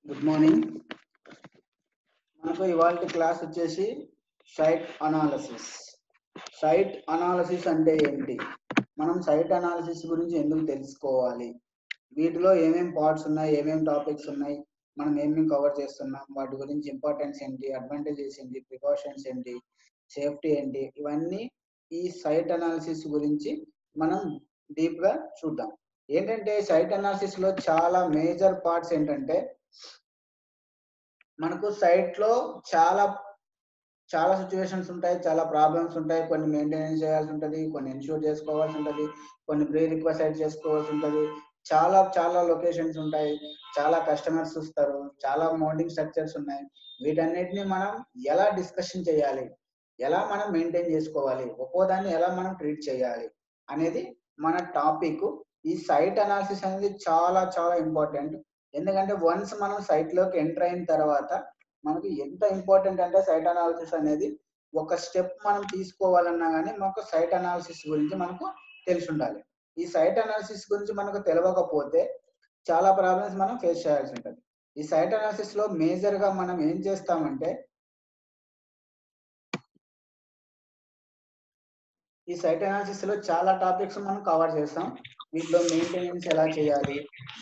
good morning మనకు ఇవాళ class వచ్చేసి సైట్ అనాలసిస్ సైట్ అనాలసిస్ అంటే ఏంటి మనం సైట్ అనాలసిస్ గురించి ఎందుకు తెలుసుకోవాలి వీటిలో ఏమేం పార్ట్స్ ఉన్నాయి ఏమేం టాపిక్స్ ఉన్నాయి మనం ఏమేమి కవర్ చేస్తున్నాం వాటి గురించి ఇంపార్టెన్స్ ఏంటి అడ్వాంటేజెస్ ఏంటి ప్రికాషన్స్ ఏంటి సేఫ్టీ ఏంటి ఇవన్నీ ఈ సైట్ అనాలిసిస్ గురించి మనం డీప్ గా చూద్దాం ఏంటంటే సైట్ అనాలిసిస్ లో చాలా మేజర్ పార్ట్స్ ఏంటంటే మనకు సైట్ లో చాలా చాలా సిచ్యువేషన్స్ ఉంటాయి చాలా ప్రాబ్లమ్స్ ఉంటాయి కొన్ని మెయింటెనెన్స్ చేయాల్సి ఉంటుంది కొన్ని ఇన్షూర్ చేసుకోవాల్సి ఉంటుంది కొన్ని ప్రీ రిక్వెస్ట్ చేసుకోవాల్సి ఉంటుంది చాలా చాలా లొకేషన్స్ ఉంటాయి చాలా కస్టమర్స్ వస్తారు చాలా మౌంటింగ్ స్ట్రక్చర్స్ ఉన్నాయి వీటన్నిటిని మనం ఎలా డిస్కషన్ చేయాలి ఎలా మనం మెయింటైన్ చేసుకోవాలి ఒక్కో దాన్ని ఎలా మనం ట్రీట్ చేయాలి అనేది మన టాపిక్ ఈ సైట్ అనాలిసిస్ అనేది చాలా చాలా ఇంపార్టెంట్ ఎందుకంటే వన్స్ మనం సైట్ లోకి ఎంటర్ అయిన తర్వాత మనకి ఎంత ఇంపార్టెంట్ అంటే సైట్ అనాలిసిస్ అనేది ఒక స్టెప్ మనం తీసుకోవాలన్నా కానీ మనకు సైట్ అనాలిసిస్ గురించి మనకు తెలిసి ఉండాలి ఈ సైట్ అనాలిసిస్ గురించి మనకు తెలియకపోతే చాలా ప్రాబ్లమ్స్ మనం ఫేస్ చేయాల్సి ఉంటుంది ఈ సైట్ అనాలిసిస్ లో మేజర్ గా మనం ఏం చేస్తామంటే ఈ సైట్ అనాలిసిస్ లో చాలా టాపిక్స్ మనం కవర్ చేస్తాం వీటిలో మెయింటెనెన్స్ ఎలా చేయాలి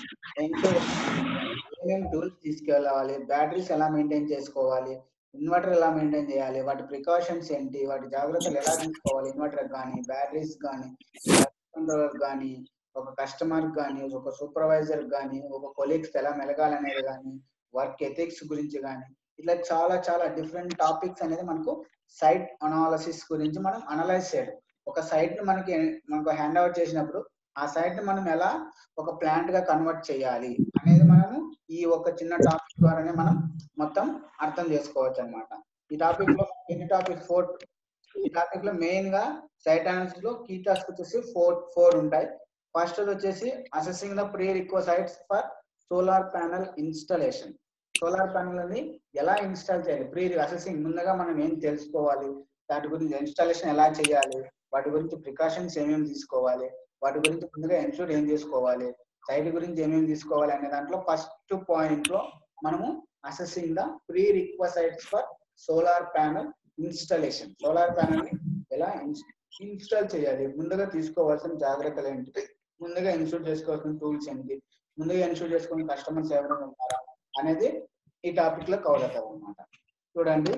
ఏమేమి టూల్స్ తీసుకెళ్ళాలి బ్యాటరీస్ ఎలా మెయింటైన్ చేసుకోవాలి ఇన్వర్టర్ ఎలా మెయింటైన్ చేయాలి వాటి ప్రికాషన్స్ ఏంటి వాటి జాగ్రత్తలు ఎలా తీసుకోవాలి ఇన్వర్టర్ కానీ బ్యాటరీస్ కానీ కంట్రోలర్ కానీ ఒక కస్టమర్ కానీ ఒక సూపర్వైజర్ కానీ ఒక కొలీగ్స్ ఎలా మెలగాలనేది కానీ వర్క్ ఎథిక్స్ గురించి కానీ ఇట్లా చాలా చాలా డిఫరెంట్ టాపిక్స్ అనేది మనకు సైట్ అనాలసిస్ గురించి మనం అనలైజ్ చేయడం ఒక సైట్ ని మనకి మనకు హ్యాండ్ అవుట్ చేసినప్పుడు ఆ సైట్ ని మనం ఎలా ఒక ప్లాంట్ గా కన్వర్ట్ చేయాలి అనేది మనము ఈ ఒక చిన్న టాపిక్ ద్వారానే మనం మొత్తం అర్థం చేసుకోవచ్చు అనమాట ఈ టాపిక్ లో ఎన్ని టాపిక్ ఫోర్ ఈ టాపిక్ లో మెయిన్ గా సైట్ అనాలిసిస్ లో కీ టాస్క్ వచ్చేసి ఫోర్ ఫోర్ ఉంటాయి ఫస్ట్ వచ్చేసి assessing the prerequisites for solar panel installation solar panel అని ఎలా ఇన్స్టాల్ చేయాలి ప్రీ అసెసింగ్ ముందుగా మనం ఏం తెలుసుకోవాలి వాటి గురించి ఇన్స్టాలేషన్ ఎలా చేయాలి వాటి గురించి ప్రికాషన్స్ ఏమేమి తీసుకోవాలి వాటి గురించి ముందుగా ఇన్షూర్ ఏం చేసుకోవాలి సైట్ గురించి ఏమేమి తీసుకోవాలి అనే దాంట్లో ఫస్ట్ పాయింట్ లో మనము assessing the prerequisites for solar panel installation solar panel ని ఎలా ఇన్స్టాల్ చేయాలి ముందుగా తీసుకోవాల్సిన జాగ్రత్తలు ఏంటి ముందుగా ఇన్షూర్ చేసుకోవాల్సిన టూల్స్ ఏంటి ముందుగా ఇన్షూర్ చేసుకునే కస్టమర్స్ ఎవరైనా ఉన్నారా అనేది ఈ టాపిక్ లో కవర్ అవుతాం అనమాట చూడండి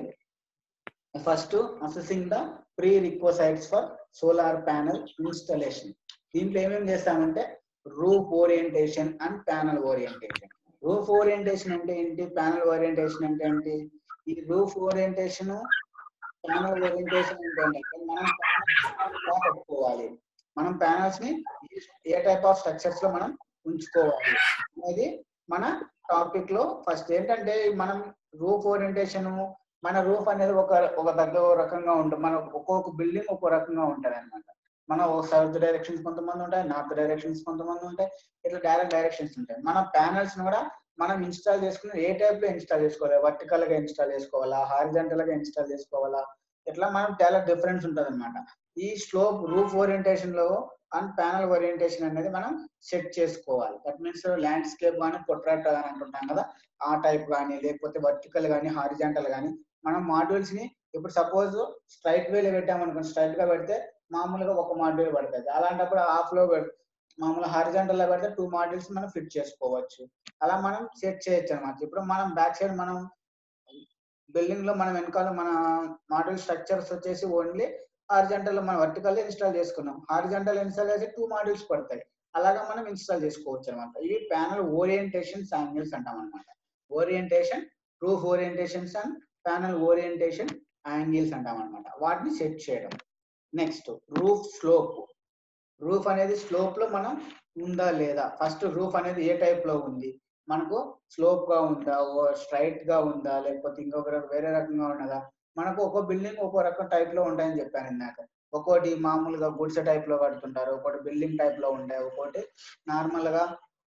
first assessing the prerequisites for solar panel installation దీంట్లో ఏమేమి చేస్తామంటే roof orientation and panel orientation roof orientation అంటే ఏంటి ప్యానల్ ఓరియంటేషన్ అంటే ఏంటి ఈ రూఫ్ ఓరియంటేషన్ ప్యానల్ ఓరియంటేషన్ అంటే ఏంటంటే మనం పెట్టుకోవాలి మనం ప్యానల్స్ ని ఏ టైప్ ఆఫ్ స్ట్రక్చర్స్ లో మనం ఉంచుకోవాలి అనేది మన టాపిక్ లో ఫస్ట్ ఏంటంటే మనం రూఫ్ ఓరియంటేషన్ మన రూఫ్ అనేది ఒక ఒక దగ్గర రకంగా ఉంటుంది మన ఒక్కొక్క బిల్డింగ్ ఒక్కో రకంగా ఉంటది అనమాట మన సౌత్ డైరెక్షన్స్ కొంతమంది ఉంటాయి నార్త్ డైరెక్షన్స్ కొంతమంది ఉంటాయి ఇట్లా డైరెక్ట్ డైరెక్షన్స్ ఉంటాయి మన ప్యానల్స్ కూడా మనం ఇన్స్టాల్ చేసుకుని ఏ టైప్ లో ఇన్స్టాల్ చేసుకోవాలి వర్టికల్ గా ఇన్స్టాల్ చేసుకోవాలా హారిజెంటల్ గా ఇన్స్టాల్ చేసుకోవాలా ఇట్లా మనం చాలా డిఫరెన్స్ ఉంటుంది అనమాట ఈ స్లోప్ రూఫ్ ఓరియంటేషన్ లో అండ్ ప్యానల్ ఓరియంటేషన్ అనేది మనం సెట్ చేసుకోవాలి దట్ మీన్స్ ల్యాండ్స్కేప్ కానీ పొట్రాట్ అని అంటుంటాం కదా ఆ టైప్ కానీ లేకపోతే వర్టికల్ కానీ హారిజెంటల్ కానీ మనం మాడ్యూల్స్ ని ఇప్పుడు సపోజ్ స్ట్రైట్ వేలో పెట్టామనుకోండి స్ట్రైట్ గా పెడితే మామూలుగా ఒక మాడ్యూల్ పడుతుంది అలాంటప్పుడు హాఫ్ లో మామూలు హారిజెంటల్ లో పెడితే టూ మాడ్యూల్స్ మనం ఫిట్ చేసుకోవచ్చు అలా మనం సెట్ చేయొచ్చు అనమాట ఇప్పుడు మనం బ్యాక్ సైడ్ మనం బిల్డింగ్ లో మనం వెనకాల మన మాడ్యూల్ స్ట్రక్చర్స్ వచ్చేసి ఓన్లీ హారిజెంటల్ మనం వర్టికల్ ఇన్స్టాల్ చేసుకున్నాం హారిజెంటల్ ఇన్స్టాల్ చేసి టూ మాడ్యూల్స్ పడతాయి అలాగా మనం ఇన్స్టాల్ చేసుకోవచ్చు అనమాట ఇవి ప్యానల్ ఓరియంటేషన్ యాంగిల్స్ అంటాం అనమాట orientation roof orientations and panel orientation angles అంటాం అనమాట వాటిని సెట్ చేయడం నెక్స్ట్ రూఫ్ స్లోప్ రూఫ్ అనేది స్లోప్ లో మనం ఉందా లేదా ఫస్ట్ రూఫ్ అనేది ఏ టైప్ లో ఉంది మనకు స్లోప్ గా ఉందా స్ట్రైట్ గా ఉందా లేకపోతే ఇంకొక వేరే రకంగా ఉన్నదా మనకు ఒక్కో బిల్డింగ్ ఒక్కో రకం టైప్ లో ఉంటాయని చెప్పాను ఇందాక ఒక్కోటి మామూలుగా గుడిసె టైప్ లో కడుతుంటారు ఒకటి బిల్డింగ్ టైప్ లో ఉంటాయి ఒక్కోటి నార్మల్ గా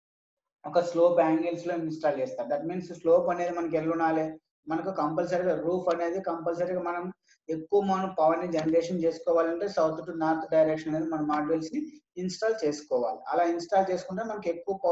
ఒక స్లోప్ యాంగిల్స్ లో ఇన్స్టాల్ చేస్తారు దట్ మీన్స్ స్లోప్ అనేది మనకి ఎల్లునాలే మనకు కంపల్సరీగా రూఫ్ అనేది కంపల్సరీగా మనం ఎక్కువ మనం పవర్ ని జనరేషన్ చేసుకోవాలంటే సౌత్ టు నార్త్ డైరెక్షన్ అనేది మన మాడ్యూల్స్ ని ఇన్స్టాల్ చేసుకోవాలి అలా ఇన్స్టాల్ చేసుకుంటే మనకి ఎక్కువ పవర్ ఆఫ్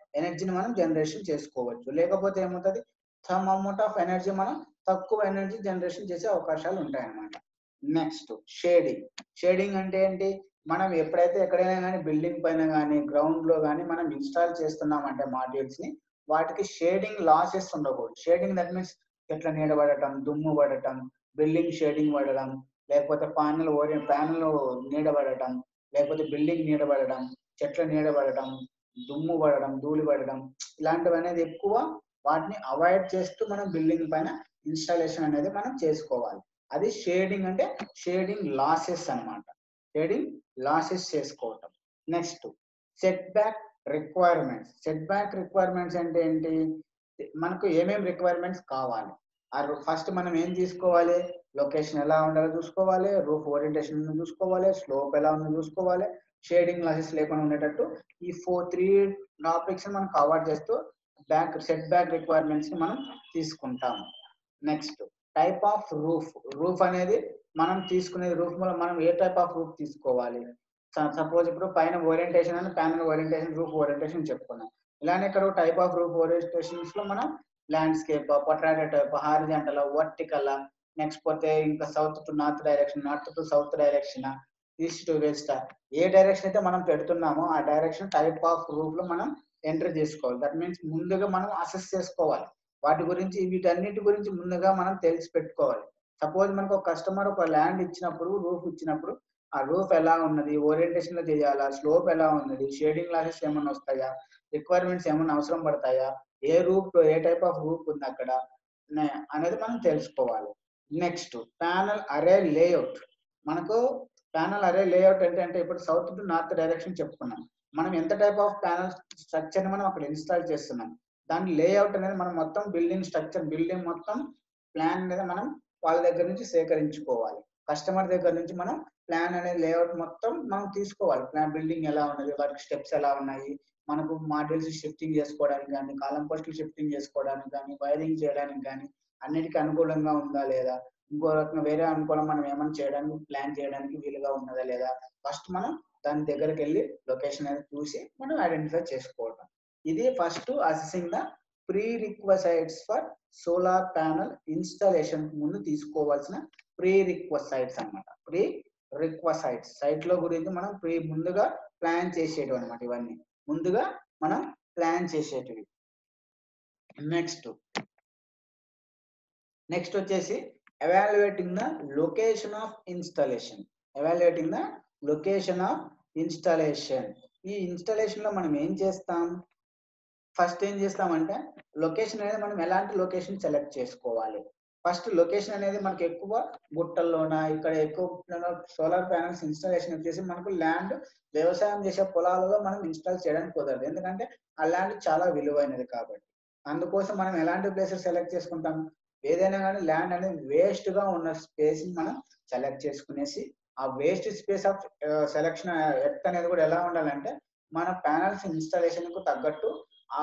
ఎనర్జీని మనం జనరేషన్ చేసుకోవచ్చు లేకపోతే ఏమవుతుంది సమ్ అమౌంట్ ఆఫ్ ఎనర్జీ మనం తక్కువ ఎనర్జీ జనరేషన్ చేసే అవకాశాలు ఉంటాయన్నమాట నెక్స్ట్ షేడింగ్ షేడింగ్ అంటే ఏంటి మనం ఎప్పుడైతే ఎక్కడైనా కానీ బిల్డింగ్ పైన కానీ గ్రౌండ్ లో కానీ మనం ఇన్స్టాల్ చేస్తున్నామంటే మాడ్యూల్స్ ని వాటికి షేడింగ్ లాసెస్ ఉండకూడదు షేడింగ్ దట్ మీన్స్ ఎట్లా నీడ పడటం దుమ్ము పడటం బిల్డింగ్ షేడింగ్ పడడం లేకపోతే ప్యానల్ ఓరి ప్యానల్ నీడ పడటం లేకపోతే బిల్డింగ్ నీడ పడడం చెట్ల నీడ పడడం దుమ్ము పడడం ధూళి పడడం ఇలాంటివి అనేది ఎక్కువ వాటిని అవాయిడ్ చేస్తూ మనం బిల్డింగ్ పైన ఇన్స్టాలేషన్ అనేది మనం చేసుకోవాలి అది షేడింగ్ అంటే షేడింగ్ లాసెస్ అన్నమాట షేడింగ్ లాసెస్ చేసుకోవటం next setback requirements setback requirements అంటే ఏంటి మనకు ఏమేమి రిక్వైర్మెంట్స్ కావాలి ఆ ఫస్ట్ మనం ఏం తీసుకోవాలి లొకేషన్ ఎలా ఉండాలో చూసుకోవాలి రూఫ్ ఓరియంటేషన్ చూసుకోవాలి స్లోప్ ఎలా ఉందో చూసుకోవాలి షేడింగ్ లాసెస్ లేకుండా ఉండేటట్టు ఈ ఫోర్ త్రీ టాపిక్స్ మనం కవర్ చేస్తూ బ్యాక్ సెట్ బ్యాక్ రిక్వైర్మెంట్స్ ని మనం తీసుకుంటాం next type of roof roof అనేది మనం తీసుకునే రూఫ్ మనం ఏ టైప్ ఆఫ్ రూఫ్ తీసుకోవాలి సపోజ్ ఇప్పుడు పైన ఓరియంటేషన్ అని ప్యానల్ ఓరియంటేషన్ రూఫ్ ఓరియంటేషన్ చెప్పుకున్నాం ఇలానే ఇక్కడ టైప్ ఆఫ్ రూఫ్ ఓరియంటేషన్స్ లో మనం landscape portrait type horizontal vertical next పోతే ఇంకా south to north direction north to south direction east to west ఏ డైరెక్షన్ అయితే మనం పెడుతున్నామో ఆ డైరెక్షన్ టైప్ ఆఫ్ రూఫ్ లో మనం ఎంటర్ చేసుకోవాలి దట్ మీన్స్ ముందుగా మనం అసెస్ చేసుకోవాలి వాటి గురించి వీటన్నిటి గురించి ముందుగా మనం తెలిసి పెట్టుకోవాలి సపోజ్ మనకు ఒక కస్టమర్ ఒక ల్యాండ్ ఇచ్చినప్పుడు రూఫ్ ఇచ్చినప్పుడు ఆ రూఫ్ ఎలా ఉన్నది ఓరియంటేషన్ లో చేయాలా స్లోప్ ఎలా ఉన్నది షేడింగ్ క్లాసెస్ ఏమైనా వస్తాయా రిక్వైర్మెంట్స్ ఏమైనా అవసరం పడతాయా ఏ రూప్ ఏ టైప్ ఆఫ్ రూప్ ఉంది అక్కడ అనేది మనం తెలుసుకోవాలి నెక్స్ట్ ప్యానల్ అరే లేఅవుట్ మనకు ప్యానల్ అరే లేఅవుట్ అంటే అంటే ఇప్పుడు సౌత్ టు నార్త్ డైరెక్షన్ చెప్పుకున్నాం మనం ఎంత టైప్ ఆఫ్ ప్యానల్ స్ట్రక్చర్ ని మనం అక్కడ ఇన్స్టాల్ చేస్తున్నాం దాని లేఅవుట్ అనేది మనం మొత్తం బిల్డింగ్ స్ట్రక్చర్ బిల్డింగ్ మొత్తం ప్లాన్ అనేది మనం వాళ్ళ దగ్గర నుంచి సేకరించుకోవాలి కస్టమర్ దగ్గర నుంచి మనం ప్లాన్ అనేది లేఅవుట్ మొత్తం మనం తీసుకోవాలి ప్లాన్ బిల్డింగ్ ఎలా ఉన్నది వాటికి స్టెప్స్ ఎలా ఉన్నాయి మనకు మాడ్యూల్స్ షిఫ్టింగ్ చేసుకోవడానికి కానీ కాలం పోస్టులు షిఫ్టింగ్ చేసుకోవడానికి కానీ వైరింగ్ చేయడానికి కానీ అన్నిటికీ అనుకూలంగా ఉందా లేదా ఇంకో రకంగా వేరే అనుకూలం మనం ఏమైనా చేయడానికి ప్లాన్ చేయడానికి వీలుగా ఉన్నదా లేదా ఫస్ట్ మనం దాని దగ్గరికి వెళ్ళి లొకేషన్ అనేది చూసి మనం ఐడెంటిఫై చేసుకోవటం ఇది first assessing the prerequisites for solar panel installation ముందు తీసుకోవాల్సిన ప్రీ రిక్వసైట్స్ అనమాట ప్రీ రిక్వసైట్స్ సైట్ లో గురించి మనం ప్రీ ముందుగా ప్లాన్ చేసేటివి అనమాట ఇవన్నీ ముందుగా మనం ప్లాన్ చేసేటివి నెక్స్ట్ నెక్స్ట్ వచ్చేసి evaluating the location of installation evaluating the location of installation ఈ ఇన్స్టాలేషన్ లో మనం ఏం చేస్తాం ఫస్ట్ ఏం చేస్తామంటే లొకేషన్ అనేది మనం ఎలాంటి లొకేషన్ సెలెక్ట్ చేసుకోవాలి ఫస్ట్ లొకేషన్ అనేది మనకి ఎక్కువ గుట్టల్లోన ఇక్కడ ఎక్కువ సోలార్ ప్యానల్స్ ఇన్స్టాలేషన్ వచ్చేసి మనకు ల్యాండ్ వ్యవసాయం చేసే పొలాలలో మనం ఇన్స్టాల్ చేయడానికి కుదరదు ఎందుకంటే ఆ ల్యాండ్ చాలా విలువైనది కాబట్టి అందుకోసం మనం ఎలాంటి ప్లేసెస్ సెలెక్ట్ చేసుకుంటాం ఏదైనా కానీ ల్యాండ్ అనేది వేస్ట్ గా ఉన్న స్పేస్ ని మనం సెలెక్ట్ చేసుకునేసి ఆ waste space of selection earth అనేది కూడా ఎలా ఉండాలంటే మన ప్యానల్స్ ఇన్స్టాలేషన్ కు తగ్గట్టు ఆ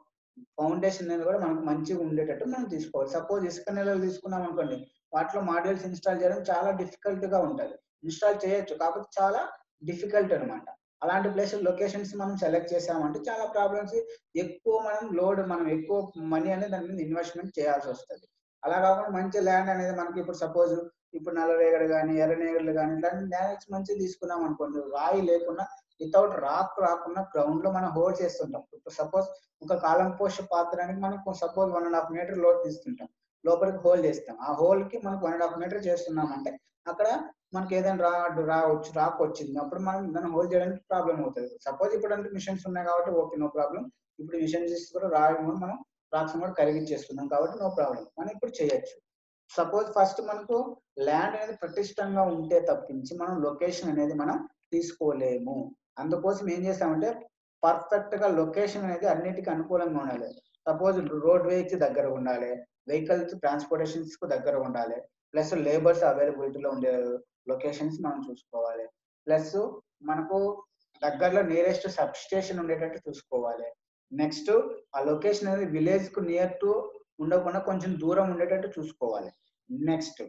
ఫౌండేషన్ అనేది కూడా మనకు మంచిగా ఉండేటట్టు మనం తీసుకోవాలి సపోజ్ ఇసుక నెలలు తీసుకున్నాం అనుకోండి వాటిలో మాడ్యూల్స్ ఇన్స్టాల్ చేయడం చాలా డిఫికల్ట్ గా ఉంటుంది ఇన్స్టాల్ చేయొచ్చు కాకపోతే చాలా డిఫికల్ట్ అనమాట అలాంటి ప్లేస్ లొకేషన్స్ మనం సెలెక్ట్ చేసామంటే చాలా ప్రాబ్లమ్స్ ఎక్కువ మనం లోడ్ మనం ఎక్కువ మనీ అనేది దాని మీద ఇన్వెస్ట్మెంట్ చేయాల్సి వస్తుంది అలా కాకుండా మంచి ల్యాండ్ అనేది మనకి ఇప్పుడు సపోజ్ ఇప్పుడు నల్లరేగడి కానీ ఎర్రనేగడ్లు కానీ ఇలాంటి ల్యాండ్స్ మంచిగా తీసుకున్నాం అనుకోండి రాయి లేకుండా వితౌట్ రాక్ రాకుండా గ్రౌండ్ లో మనం హోల్డ్ చేస్తుంటాం ఇప్పుడు సపోజ్ ఒక కాలం పోస్ట్ పాత్రానికి మనకు suppose one and half meter load తీసుకుంటాం లోపలికి హోల్ చేస్తాం ఆ హోల్ కి మనకు వన్ అండ్ హాఫ్ మీటర్ చేస్తున్నామంటే అక్కడ మనకి ఏదైనా రాడు రావచ్చు రాక్ వచ్చింది అప్పుడు మనం దాన్ని హోల్డ్ చేయడానికి ప్రాబ్లం అవుతుంది సపోజ్ ఇప్పుడు అంటే మిషన్స్ ఉన్నాయి కాబట్టి ఓకే నో ప్రాబ్లం ఇప్పుడు మిషన్స్ కూడా రాయి మనం రాక్స్ కూడా కరిగించేస్తున్నాం కాబట్టి నో ప్రాబ్లం మనం ఇప్పుడు చేయొచ్చు సపోజ్ ఫస్ట్ మనకు ల్యాండ్ అనేది ప్రతిష్టంగా ఉంటే తప్పించి మనం లొకేషన్ అనేది మనం తీసుకోలేము అందుకోసం ఏం చేస్తామంటే పర్ఫెక్ట్ గా లొకేషన్ అనేది అన్నిటికీ అనుకూలంగా ఉండాలి సపోజ్ రోడ్ వేకి దగ్గర ఉండాలి వెహికల్స్ ట్రాన్స్పోర్టేషన్స్ కు దగ్గర ఉండాలి ప్లస్ లేబర్స్ అవైలబిలిటీలో ఉండే లొకేషన్స్ మనం చూసుకోవాలి ప్లస్ మనకు దగ్గరలో నియరెస్ట్ సబ్ స్టేషన్ ఉండేటట్టు చూసుకోవాలి నెక్స్ట్ ఆ లొకేషన్ అనేది విలేజ్ కు నియర్ టు ఉండకుండా కొంచెం దూరం ఉండేటట్టు చూసుకోవాలి నెక్స్ట్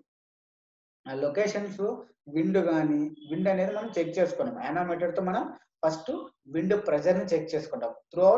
ఆ లొకేషన్స్ విండ్ కానీ విండ్ అనేది మనం చెక్ చేసుకున్నాం యానోమీటర్ తో మనం ఫస్ట్ విండ్ ప్రెజర్ ని చెక్ చేసుకుంటాం త్రూ అవుట్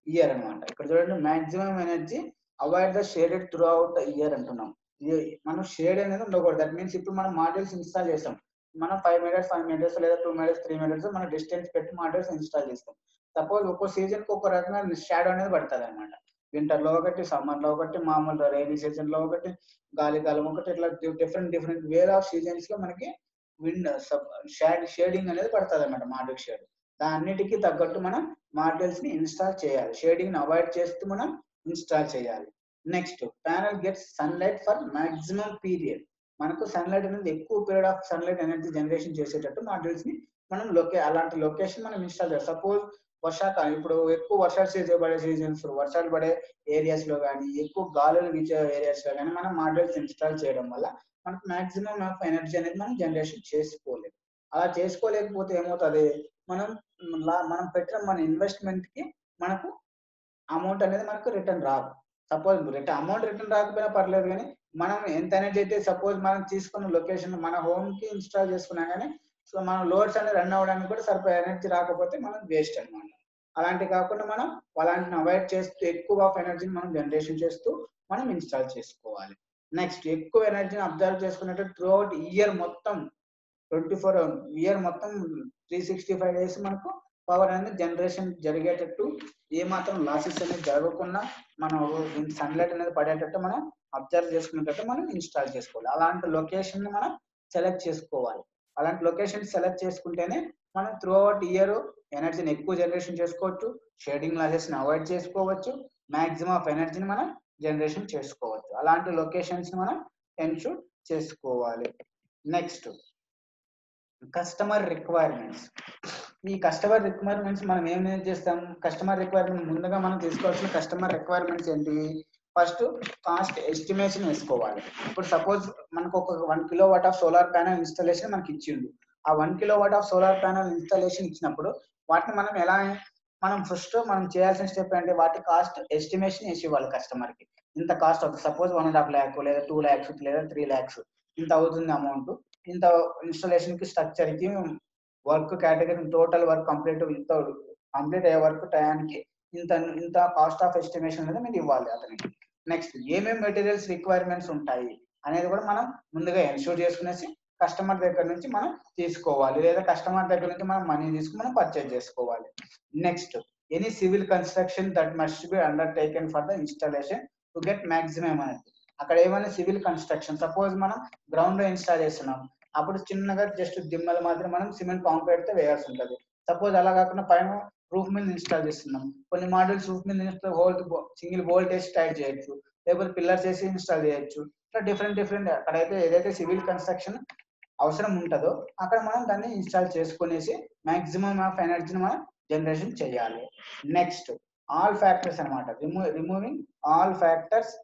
ఇయర్ అన్నమాట ఇక్కడ చూడండి maximum energy avoid the shaded throughout the year అంటున్నాం ఇది మనం షేడ్ అనేది ఉండకూడదు దట్ మీన్స్ ఇప్పుడు మనం మాడ్యూల్స్ ఇన్స్టాల్ చేస్తాం మనం ఫైవ్ మీటర్స్ ఫైవ్ మీటర్స్ లేదా టూ మీటర్స్ త్రీ మీటర్స్ మనం డిస్టెన్స్ పెట్టి మాడ్యూల్స్ ఇన్స్టాల్ చేస్తాం సపోజ్ ఒక్కో సీజన్ కి ఒక్కో రకమైన షాడో అనేది పడుతుంది అనమాట వింటర్ లో ఒకటి సమ్మర్ లో ఒకటి మామూలు రైనీ సీజన్ లో ఒకటి గాలి కాలం ఒకటి ఇట్లా different different where of seasons లో మనకి విండ్ షాడ్ షేడింగ్ అనేది పడుతుంది అనమాట మాడ్యూల్ షేడ్ దాన్నిటికీ తగ్గట్టు మనం మాడ్యూల్స్ ని ఇన్స్టాల్ చేయాలి షేడింగ్ అవాయిడ్ చేస్తూ మనం ఇన్స్టాల్ చేయాలి next panel gets sunlight for maximum period మనకు సన్లైట్ అనేది ఎక్కువ period of sunlight energy generation చేసేటట్టు మాడ్యూల్స్ ని మనం లొకే అలాంటి లొకేషన్ మనం ఇన్స్టాల్ చేయాలి సపోజ్ వర్షాకాలం ఇప్పుడు ఎక్కువ వర్షాలు చేసే పడే సీజన్స్ వర్షాలు పడే ఏరియాస్ లో కానీ ఎక్కువ గాలులు వీచే ఏరియాస్ లో కానీ మనం మాడ్యూల్స్ ఇన్స్టాల్ చేయడం వల్ల మనకు మాక్సిమం ఆఫ్ ఎనర్జీ అనేది మనం జనరేషన్ చేసుకోలేదు అలా చేసుకోలేకపోతే ఏమవుతుంది మనం లా- మనం పెట్టిన మన ఇన్వెస్ట్మెంట్ కి మనకు అమౌంట్ అనేది మనకు రిటర్న్ రాదు సపోజ్ రిటర్న్ అమౌంట్ రిటర్న్ రాకపోయినా పర్లేదు కానీ మనం ఎంత ఎనర్జీ అయితే సపోజ్ మనం తీసుకున్న లొకేషన్ మన హోమ్ కి ఇన్స్టాల్ చేసుకున్నా కానీ సో మన లోడ్స్ అనేది రన్ అవ్వడానికి కూడా సరిపోయే ఎనర్జీ రాకపోతే మనం వేస్ట్ అన్నమాట అలాంటి కాకుండా మనం అలాంటిని అవాయిడ్ చేస్తూ ఎక్కువ ఆఫ్ ఎనర్జీని మనం జనరేషన్ చేస్తూ మనం ఇన్స్టాల్ చేసుకోవాలి నెక్స్ట్ ఎక్కువ ఎనర్జీని అబ్జర్వ్ చేసుకున్నట్టు త్రూ అవుట్ ఇయర్ మొత్తం ట్వంటీ ఫోర్ ఇయర్ మొత్తం త్రీ సిక్స్టీ ఫైవ్ డేస్ మనకు పవర్ అనేది జనరేషన్ జరిగేటట్టు ఏ మాత్రం లాసెస్ అనేది జరగకుండా మనం సన్లైట్ అనేది పడేటట్టు మనం అబ్జర్వ్ చేసుకునేటట్టు మనం ఇన్స్టాల్ చేసుకోవాలి అలాంటి లొకేషన్ ని మనం సెలెక్ట్ చేసుకోవాలి అలాంటి లొకేషన్ సెలెక్ట్ చేసుకుంటేనే మనం త్రూ అవుట్ ఇయర్ ఎనర్జీని ఎక్కువ జనరేషన్ చేసుకోవచ్చు షేడింగ్ లాసెస్ ని అవాయిడ్ చేసుకోవచ్చు మాక్సిమం ఆఫ్ ఎనర్జీని మనం జనరేషన్ చేసుకోవచ్చు అలాంటి లొకేషన్స్ ని మనం ఎన్షూర్ చేసుకోవాలి నెక్స్ట్ కస్టమర్ రిక్వైర్మెంట్స్ ఈ కస్టమర్ రిక్వైర్మెంట్స్ మనం ఏం చేస్తాం కస్టమర్ రిక్వైర్మెంట్ ముందుగా మనం తీసుకోవాల్సిన కస్టమర్ రిక్వైర్మెంట్స్ ఏంటి ఫస్ట్ కాస్ట్ ఎస్టిమేషన్ వేసుకోవాలి ఇప్పుడు సపోజ్ మనకు ఒక one kilowatt of solar panel installation మనకి ఇచ్చిండు ఆ one kilowatt of solar panel installation ఇచ్చినప్పుడు వాటిని మనం ఎలా మనం ఫస్ట్ మనం చేయాల్సిన స్టెప్ ఏంటి వాటి కాస్ట్ ఎస్టిమేషన్ వేసి ఇవ్వాలి కస్టమర్ కి ఇంత కాస్ట్ అవుతుంది suppose one and half lakh లేదా టూ ల్యాక్స్ లేదా త్రీ ల్యాక్స్ ఇంత అవుతుంది అమౌంట్ ఇంత ఇన్స్టాలేషన్ కి స్ట్రక్చర్ కి work category total work complete ఇంత కంప్లీట్ అయ్యే వర్క్ టయానికి ఇంత ఇంత కాస్ట్ ఆఫ్ ఎస్టిమేషన్ అనేది మీరు ఇవ్వాలి అతనికి నెక్స్ట్ ఏమేమి మెటీరియల్స్ రిక్వైర్మెంట్స్ ఉంటాయి అనేది కూడా మనం ముందుగా ఎన్షూర్ చేసుకునేసి కస్టమర్ దగ్గర నుంచి మనం తీసుకోవాలి లేదా కస్టమర్ దగ్గర నుంచి మనం మనీ తీసుకుని మనం పర్చేజ్ చేసుకోవాలి next any civil construction that must be undertaken for the installation to get maximum అనేది అక్కడ ఏమైనా సివిల్ కన్స్ట్రక్షన్ సపోజ్ మనం గ్రౌండ్ లో ఇన్స్టాల్ చేస్తున్నాం అప్పుడు చిన్నగా జస్ట్ దిమ్మలు మాత్రం మనం సిమెంట్ కాంక్రీట్ తో వేయాల్సి ఉంటుంది సపోజ్ అలా కాకుండా పైన రూఫ్ మీద ఇన్స్టాల్ చేస్తున్నాం కొన్ని మోడల్స్ రూఫ్ మీద install hole single voltage tight చేయొచ్చు లేకపోతే పిల్లర్స్ వేసి ఇన్స్టాల్ చేయొచ్చు ఇట్లా డిఫరెంట్ డిఫరెంట్ అక్కడైతే ఏదైతే సివిల్ కన్స్ట్రక్షన్ అవసరం ఉంటుందో అక్కడ మనం దాన్ని ఇన్స్టాల్ చేసుకునేసి మాక్సిమం ఆఫ్ ఎనర్జీని మనం జనరేషన్ చేయాలి నెక్స్ట్ ఆల్ ఫ్యాక్టర్స్ అనమాట remove removing all factors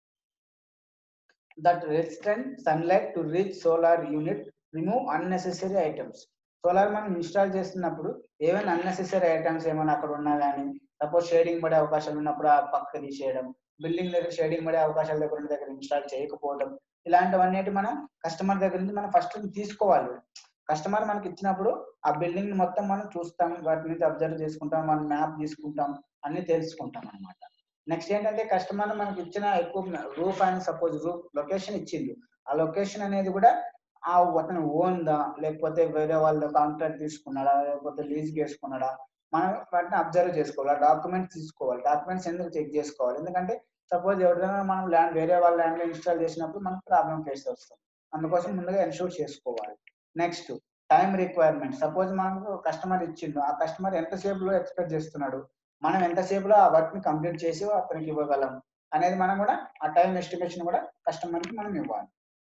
that resistant sunlight to reach solar unit remove unnecessary items solar మనం ఇన్స్టాల్ చేస్తున్నప్పుడు ఏమైనా అన్నెసెసరీ ఐటమ్స్ ఏమైనా అక్కడ ఉన్నా కానీ సపోజ్ షేడింగ్ పడే అవకాశాలు ఉన్నప్పుడు ఆ పక్క తీసేయడం బిల్డింగ్ దగ్గర షేడింగ్ పడే అవకాశాల దగ్గర ఉన్న దగ్గర ఇన్స్టాల్ చేయకపోవడం ఇలాంటివన్నీ మనం కస్టమర్ దగ్గర నుంచి మనం ఫస్ట్ తీసుకోవాలి కస్టమర్ మనకి ఇచ్చినప్పుడు ఆ బిల్డింగ్ మొత్తం మనం చూస్తాం వాటి నుంచి అబ్జర్వ్ చేసుకుంటాం మనం మ్యాప్ తీసుకుంటాం అన్ని తెలుసుకుంటాం అనమాట నెక్స్ట్ ఏంటంటే కస్టమర్ మనకి ఇచ్చిన ఎక్కువ రూఫ్ అని సపోజ్ రూఫ్ లొకేషన్ ఇచ్చింది ఆ లొకేషన్ అనేది కూడా ఆ అతను ఓన్ దా లేకపోతే వేరే వాళ్ళ కాంట్రాక్ట్ తీసుకున్నాడా లేకపోతే లీజ్ చేసుకున్నాడా మనం వాటిని అబ్జర్వ్ చేసుకోవాలి డాక్యుమెంట్స్ తీసుకోవాలి డాక్యుమెంట్స్ ఎందుకు చెక్ చేసుకోవాలి ఎందుకంటే సపోజ్ ఎవరైనా మనం ల్యాండ్ వేరే వాళ్ళ ల్యాండ్ లో ఇన్స్టాల్ చేసినప్పుడు మనకు ప్రాబ్లం ఫేస్ వస్తుంది అందుకోసం ముందుగా ఎన్షూర్ చేసుకోవాలి నెక్స్ట్ టైం రిక్వైర్మెంట్ సపోజ్ మనకు కస్టమర్ ఇచ్చిండు ఆ కస్టమర్ ఎంతసేపు లో ఎక్స్పెక్ట్ చేస్తున్నాడు మనం ఎంతసేపు లో ఆ వర్క్ ని కంప్లీట్ చేసి అతనికి ఇవ్వగలం అనేది మనం కూడా ఆ టైం ఎస్టిమేషన్ కూడా కస్టమర్ కి మనం ఇవ్వాలి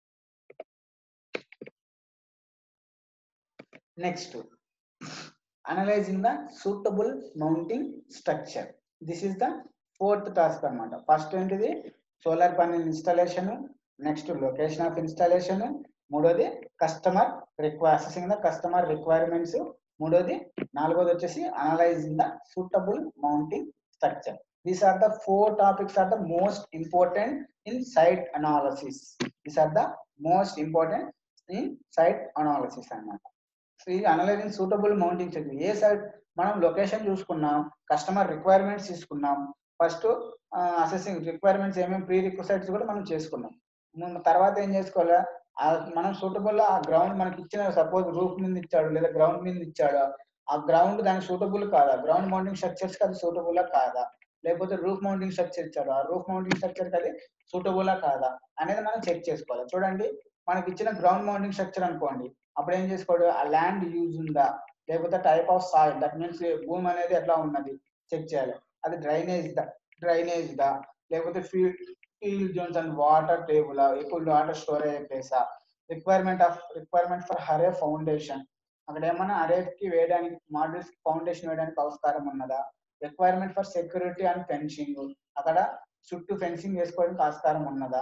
next analysing the suitable mounting structure this is the fourth task అన్నమాట ఫస్ట్ ఏంటిది solar panel installation next location of installation మూడోది customer require assessing the customer requirements మూడోది నాలుగోది వచ్చేసి analysing the suitable mounting structure these are the four topics are the most important in site analysis these are the most important in site analysis అన్నమాట so ఈ analysing suitable mounting structure ఏ site మనం location చూసుకున్నాం customer requirements తీసుకున్నాం first assessing requirements ఏమేమి pre requirements కూడా మనం చేసుకున్నాం మనం తర్వాత ఏం చేసుకోవాలా ఆ మనం సూటబుల్ ఆ గ్రౌండ్ మనకి ఇచ్చిన సపోజ్ రూఫ్ మీద ఇచ్చాడు లేదా గ్రౌండ్ మీద ఇచ్చాడు ఆ గ్రౌండ్ దానికి సూటబుల్ కాదా గ్రౌండ్ మౌంటింగ్ స్ట్రక్చర్స్ కి అది సూటబుల్ కాదా లేకపోతే రూఫ్ మౌంటింగ్ స్ట్రక్చర్ ఇచ్చాడు ఆ రూఫ్ మౌంటింగ్ స్ట్రక్చర్ కి అది సూటబుల్ కాదా అనేది మనం చెక్ చేసుకోవాలి చూడండి మనకి ఇచ్చిన గ్రౌండ్ మౌంటింగ్ స్ట్రక్చర్ అనుకోండి అప్పుడు ఏం చేసుకోవాలి ఆ ల్యాండ్ యూజ్ ఉందా లేకపోతే type of soil that means భూమి అనేది ఎట్లా ఉన్నది చెక్ చేయాలి అది డ్రైనేజ్ దా డ్రైనేజ్ దా లేకపోతే field field zones and water table ఎక్కువ వాటర్ స్టోరేజ్ ప్లేసా requirement of requirement for array foundation అక్కడ ఏమన్నా అరేకి వేయడానికి మాడ్యూల్స్ ఫౌండేషన్ వేయడానికి అవసరం ఉన్నదా requirement for security and fencing అక్కడ చుట్టూ ఫెన్సింగ్ వేసుకోవడానికి ఆస్కారం ఉన్నదా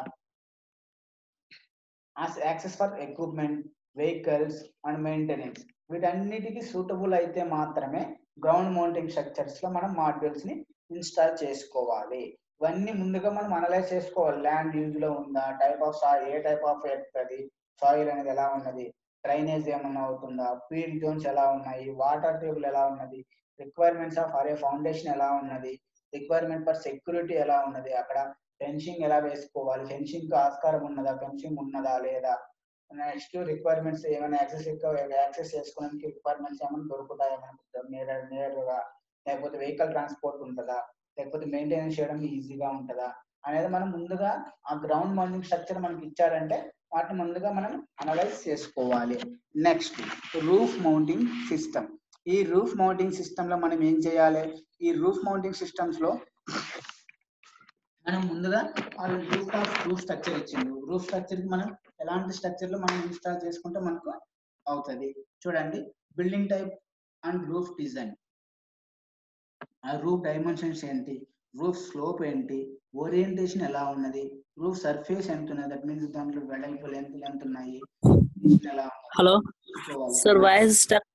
access for equipment vehicles and maintenance వీటన్నిటికి సూటబుల్ అయితే మాత్రమే గ్రౌండ్ మౌంటింగ్ స్ట్రక్చర్స్ లో మనం మాడ్యూల్స్ ని ఇన్స్టాల్ చేసుకోవాలి ఇవన్నీ ముందుగా మనం అనలైజ్ చేసుకోవాలి ల్యాండ్ యూజ్ లో ఉందా టైప్ ఆఫ్ సాయిల్ ఏ టైప్ ఆఫ్ ఎర్త్ అది సాయిల్ అనేది ఎలా ఉన్నది డ్రైనేజ్ ఏమన్నా అవుతుందా ఫీల్డ్ జోన్స్ ఎలా ఉన్నాయి వాటర్ టేబుల్ ఎలా ఉన్నది రిక్వైర్మెంట్స్ ఆఫ్ అరే ఫౌండేషన్ ఎలా ఉన్నది రిక్వైర్మెంట్ ఫర్ సెక్యూరిటీ ఎలా ఉన్నది అక్కడ ఫెన్సింగ్ ఎలా వేసుకోవాలి ఫెన్సింగ్ కి ఆస్కారం ఉన్నదా ఫెన్సింగ్ ఉన్నదా లేదా నెక్స్ట్ రిక్వైర్మెంట్స్ ఏమైనా యాక్సెస్ యాక్సెస్ చేసుకోవడానికి రిక్వైర్మెంట్స్ ఏమైనా దొరుకుతాయా మనకు నేర నేరుగా లేకపోతే వెహికల్ ట్రాన్స్పోర్ట్ ఉంటుందా లేకపోతే మెయింటెనెన్స్ చేయడం ఈజీగా ఉంటుందా అనేది మనం ముందుగా ఆ గ్రౌండ్ మౌంటింగ్ స్ట్రక్చర్ మనకి ఇచ్చారంటే వాటిని ముందుగా మనం అనలైజ్ చేసుకోవాలి నెక్స్ట్ రూఫ్ మౌంటింగ్ సిస్టమ్ ఈ రూఫ్ మౌంటింగ్ సిస్టమ్ లో మనం ఏం చేయాలి ఈ రూఫ్ మౌంటింగ్ సిస్టమ్స్ లో మనం ముందుగా వాళ్ళు రూఫ్ ఆఫ్ రూఫ్ స్ట్రక్చర్ ఇచ్చిండు రూఫ్ స్ట్రక్చర్ కి మనం ఎలాంటి స్ట్రక్చర్ లో మనం ఇన్స్టాల్ చేసుకుంటే మనకు అవుతుంది చూడండి building type and roof design ఆ రూఫ్ డైమెన్షన్స్ ఏంటి రూఫ్ స్లోప్ ఏంటి ఓరియంటేషన్ ఎలా ఉన్నది రూఫ్ సర్ఫేస్ ఎంత ఉన్నది దట్ మీన్స్ దాంట్లో వెడల్పు లెంత్ ఎంత ఉన్నాయి ఎలా hello sir voice stuck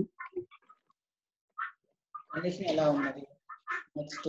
condition ఎలా ఉన్నది నెక్స్ట్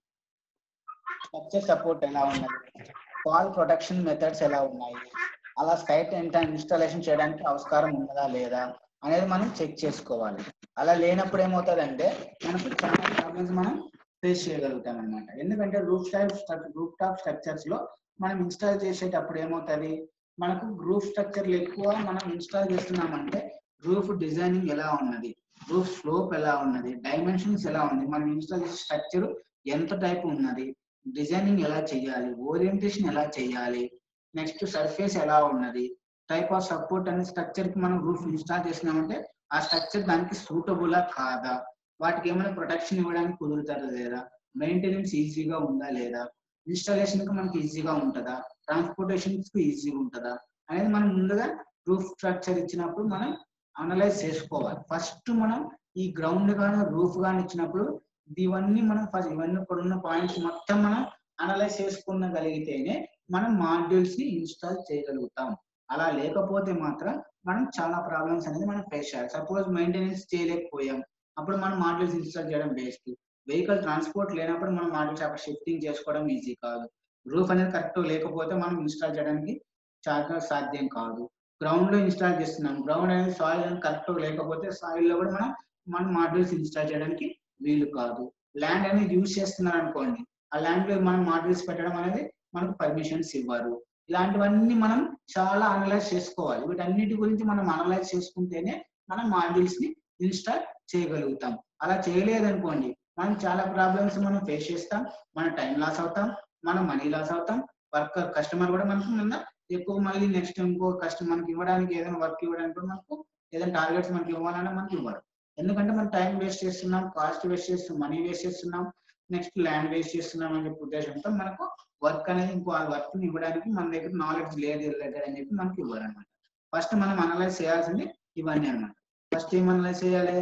స్ట్రక్చర్ సపోర్ట్ ఎలా ఉన్నది వాల్ ప్రొటెక్షన్ మెథడ్స్ ఎలా ఉన్నాయి అలా సైట్ ఎంత ఇన్స్టాలేషన్ చేయడానికి ఆస్కారం ఉన్నదా లేదా అనేది మనం చెక్ చేసుకోవాలి అలా లేనప్పుడు ఏమవుతుందంటే మనకు చాలా ప్రాబ్లమ్స్ మనం ఫేస్ చేయగలుగుతాం అనమాట ఎందుకంటే roof type roof top structures లో మనం ఇన్స్టాల్ చేసేటప్పుడు ఏమవుతుంది మనకు రూఫ్ స్ట్రక్చర్లు ఎక్కువ మనం ఇన్స్టాల్ చేస్తున్నామంటే రూఫ్ డిజైనింగ్ ఎలా ఉన్నది రూఫ్ స్లోప్ ఎలా ఉన్నది డైమెన్షన్స్ ఎలా ఉంది మనం ఇన్స్టాల్ చేసే స్ట్రక్చర్ ఎంత టైప్ ఉన్నది డిజైనింగ్ ఎలా చేయాలి ఓరియంటేషన్ ఎలా చేయాలి నెక్స్ట్ సర్ఫేస్ ఎలా ఉన్నది టైప్ ఆఫ్ సపోర్ట్ అనే స్ట్రక్చర్ కి మనం రూఫ్ ఇన్స్టాల్ చేసినామంటే ఆ స్ట్రక్చర్ దానికి సూటబులా కాదా వాటికి ఏమైనా ప్రొటెక్షన్ ఇవ్వడానికి కుదురుతారా లేదా మెయింటెనెన్స్ ఈజీగా ఉందా లేదా ఇన్స్టాలేషన్ కి మనకి ఈజీగా ఉంటుందా ట్రాన్స్పోర్టేషన్ కి ఈజీగా ఉంటుందా అనేది మనం ముందుగా రూఫ్ స్ట్రక్చర్ ఇచ్చినప్పుడు మనం అనలైజ్ చేసుకోవాలి ఫస్ట్ మనం ఈ గ్రౌండ్ కానీ రూఫ్ కానీ ఇచ్చినప్పుడు ఇవన్నీ మనం ఫస్ట్ ఇవన్నీ ఇక్కడ ఉన్న పాయింట్స్ మొత్తం మనం అనలైజ్ చేసుకునగలిగితేనే మనం మాడ్యూల్స్ ని ఇన్స్టాల్ చేయగలుగుతాం అలా లేకపోతే మాత్రం మనం చాలా ప్రాబ్లమ్స్ అనేది మనం ఫేస్ చేయాలి సపోజ్ మెయింటెనెన్స్ చేయలేకపోయాం అప్పుడు మనం మాడ్యూల్స్ ఇన్స్టాల్ చేయడం బెస్ట్ వెహికల్ ట్రాన్స్పోర్ట్ లేనప్పుడు మనం మాడ్యూల్స్ అక్కడ షిఫ్టింగ్ చేసుకోవడం ఈజీ కాదు రూఫ్ అనేది కరెక్ట్ లేకపోతే మనం ఇన్స్టాల్ చేయడానికి చాలా సాధ్యం కాదు గ్రౌండ్ లో ఇన్స్టాల్ చేస్తున్నాం గ్రౌండ్ అనేది సాయిల్ కరెక్ట్ లేకపోతే సాయిల్ లో కూడా మనం మనం మాడ్యూల్స్ ఇన్స్టాల్ చేయడానికి వీలు కాదు ల్యాండ్ అనేది యూజ్ చేస్తున్నారు అనుకోండి ఆ ల్యాండ్ లో మనం మాడ్యూల్స్ పెట్టడం అనేది మనకు పర్మిషన్స్ ఇవ్వరు ఇలాంటివన్నీ మనం చాలా అనలైజ్ చేసుకోవాలి వీటన్నిటి గురించి మనం అనలైజ్ చేసుకుంటేనే మనం మాడ్యూల్స్ ని ఇన్స్టాల్ చేయగలుగుతాం అలా చేయలేదనుకోండి మనం చాలా ప్రాబ్లమ్స్ మనం ఫేస్ చేస్తాం మన టైం లాస్ అవుతాం మనం మనీ లాస్ అవుతాం వర్క్ కస్టమర్ కూడా మనకు నిన్న ఎక్కువ మళ్ళీ నెక్స్ట్ ఇంకో కస్టమర్ మనకి ఇవ్వడానికి ఏదైనా వర్క్ ఇవ్వడానికి కూడా మనకు ఏదైనా టార్గెట్స్ మనకి ఇవ్వాలన్నా మనకి ఇవ్వరు ఎందుకంటే మనం టైం వేస్ట్ చేస్తున్నాం కాస్ట్ వేస్ట్ చేస్తున్నాం మనీ వేస్ట్ చేస్తున్నాం నెక్స్ట్ ల్యాండ్ వేస్ట్ చేస్తున్నాం అనే ఉద్దేశంతో మనకు వర్క్ అనేది ఇంకో ఆ వర్క్ ని ఇవ్వడానికి మన దగ్గర నాలెడ్జ్ లేదు రిలేటెడ్ అని చెప్పి మనకి ఇవ్వరు అనమాట ఫస్ట్ మనం అనలైజ్ చేయాల్సింది ఇవన్నీ అనమాట ఫస్ట్ ఏం అనలైజ్ చేయాలి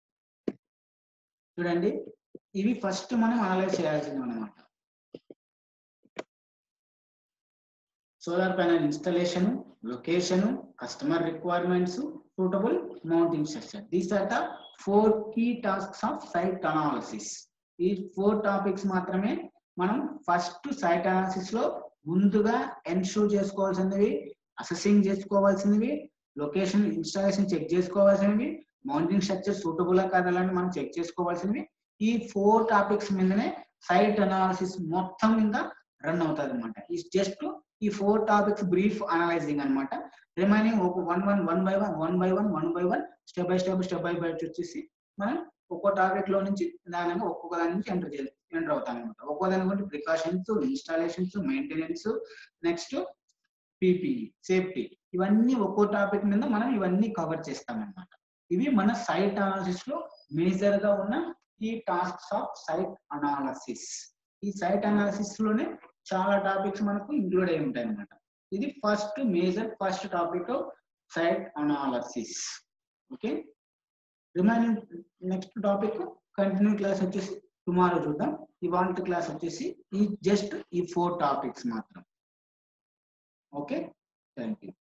చూడండి ఇవి ఫస్ట్ మనం అనలైజ్ చేయాల్సింది అనమాట solar panel installation location customer requirements suitable mounting structure these are the four key tasks of site analysis ఈ ఫోర్ టాపిక్స్ మాత్రమే మనం ఫస్ట్ సైట్ అనాలిసిస్ లో ముందుగా ఎన్షూర్ చేసుకోవాల్సినవి అసెసింగ్ చేసుకోవాల్సినవి లొకేషన్ ఇన్స్టాలేషన్ చెక్ చేసుకోవాల్సినవి మౌంటింగ్ స్ట్రక్చర్ సూటబుల్ కాదని మనం చెక్ చేసుకోవాల్సినవి ఈ ఫోర్ టాపిక్స్ మీదనే సైట్ అనాలిసిస్ మొత్తం మీద రన్ అవుతుంది అనమాట ఈ జస్ట్ ఈ ఫోర్ టాపిక్స్ బ్రీఫ్ అనలైజింగ్ అన్నమాట రిమైనింగ్ ఒక one one one by one one by one one by one step by step step by by వచ్చేసి మనం ఒక్కో టాపిక్ లో నుంచి దాని ఒక్కొక్క దాని నుంచి ఎంటర్ చేయాలి ఎంటర్ అవుతాం అనమాట ఒక్కో దాని గురించి precautions installations maintenance next PP safety ఇవన్నీ ఒక్కో టాపిక్ మీద మనం ఇవన్నీ కవర్ చేస్తాం అనమాట ఇవి మన సైట్ అనాలిసిస్ లో మేజర్ గా ఉన్న ఈ టాస్క్స్ ఆఫ్ సైట్ అనాలసిస్ ఈ సైట్ అనాలిసిస్ లోనే చాలా టాపిక్స్ మనకు ఇంక్లూడ్ అయి ఉంటాయి అనమాట ఇది first major first topic site analysis okay remaining next topic continue class వచ్చేసి టుమారో చూద్దాం ఇవాళ క్లాస్ వచ్చేసి ఈ జస్ట్ ఈ ఫోర్ టాపిక్స్ మాత్రం ఓకే థ్యాంక్ యూ